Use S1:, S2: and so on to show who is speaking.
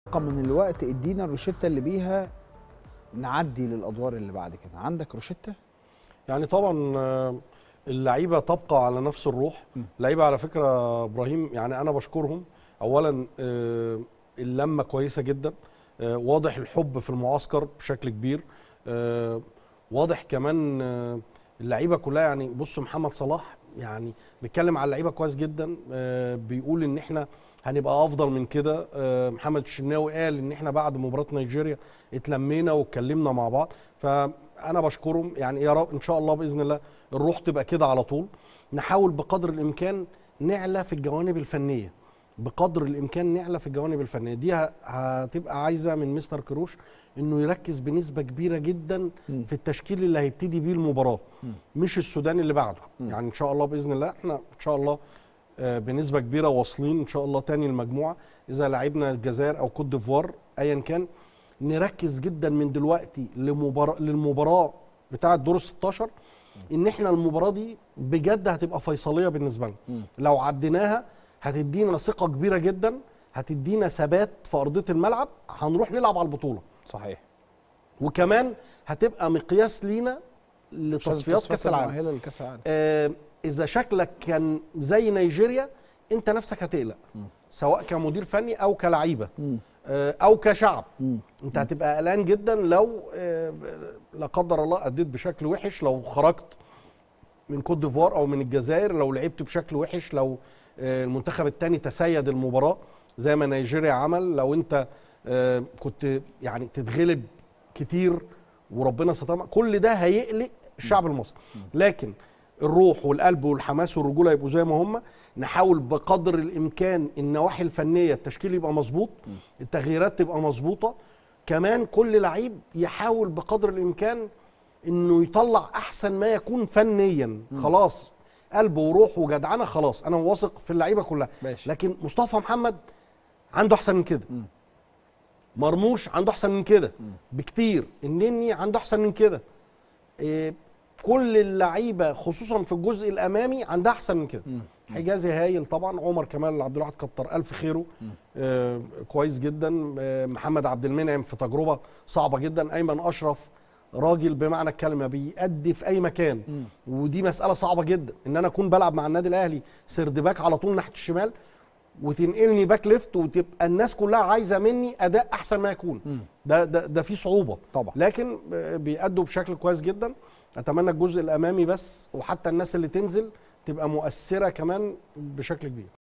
S1: من الوقت ادينا الروشته اللي بيها نعدي للادوار اللي بعد كده عندك روشته
S2: يعني طبعا آه، اللعيبه تبقى على نفس الروح اللعيبه على فكره ابراهيم يعني انا بشكرهم اولا آه، اللمه كويسه جدا آه، واضح الحب في المعسكر بشكل كبير آه، واضح كمان آه، اللعيبه كلها يعني بص محمد صلاح يعني بيتكلم على اللعيبه كويس جدا آه، بيقول ان احنا هنبقى افضل من كده آه، محمد الشناوي قال ان احنا بعد مباراه نيجيريا اتلمينا واتكلمنا مع بعض فانا بشكرهم يعني يا رب ان شاء الله باذن الله الروح تبقى كده على طول نحاول بقدر الامكان نعلى في الجوانب الفنيه بقدر الامكان نعلى في الجوانب الفنيه دي ه- هتبقى عايزه من مستر كروش انه يركز بنسبه كبيره جدا
S1: مم.
S2: في التشكيل اللي هيبتدي بيه المباراه مش السودان اللي بعده يعني ان شاء الله باذن الله احنا ان شاء الله آه، بنسبه كبيره واصلين ان شاء الله تاني المجموعه اذا لعبنا الجزائر او كوت ديفوار ايا كان نركز جدا من دلوقتي لمباراه للمباراه بتاعه دور ال 16 ان احنا المباراه دي بجد هتبقى فيصليه بالنسبه لنا لو عديناها هتدينا ثقه كبيره جدا هتدينا ثبات في ارضيه الملعب هنروح نلعب على البطوله
S1: صحيح
S2: وكمان هتبقى مقياس لينا لتصفيات كاس العالم
S1: المؤهله لكاس العالم
S2: آه، اذا شكلك كان زي نيجيريا انت نفسك هتقلق سواء كمدير فني او كلعيبه
S1: مم.
S2: آه، او كشعب
S1: مم.
S2: انت هتبقى قلقان جدا لو آه، لا قدر الله اديت بشكل وحش لو خرجت من كوت ديفوار او من الجزائر لو لعبت بشكل وحش لو آه، المنتخب الثاني تسيد المباراه زي ما نيجيريا عمل لو انت آه، كنت يعني تتغلب كتير وربنا ستر كل ده هيقلق الشعب المصري لكن الروح والقلب والحماس والرجوله يبقوا زي ما هم نحاول بقدر الامكان النواحي الفنيه التشكيل يبقى مظبوط التغييرات تبقى مظبوطه كمان كل لعيب يحاول بقدر الامكان انه يطلع احسن ما يكون فنيا خلاص قلب وروح وجدعنه خلاص انا واثق في اللعيبه كلها
S1: ماشي.
S2: لكن مصطفى محمد عنده احسن من كده مرموش عنده احسن من كده بكتير النني عنده احسن من كده إيه كل اللعيبه خصوصا في الجزء الامامي عندها احسن من كده حجازي هايل طبعا عمر كمال عبد الواحد كتر الف خيره آه كويس جدا آه محمد عبد المنعم في تجربه صعبه جدا ايمن اشرف راجل بمعنى الكلمه بيأدي في اي مكان ودي مساله صعبه جدا ان انا اكون بلعب مع النادي الاهلي سرد باك على طول ناحيه الشمال وتنقلني باك ليفت وتبقى الناس كلها عايزه مني اداء احسن ما يكون ده ده ده في صعوبه
S1: طبعا.
S2: لكن آه، بيأدوا بشكل كويس جدا اتمنى الجزء الامامي بس وحتى الناس اللي تنزل تبقى مؤثره كمان بشكل كبير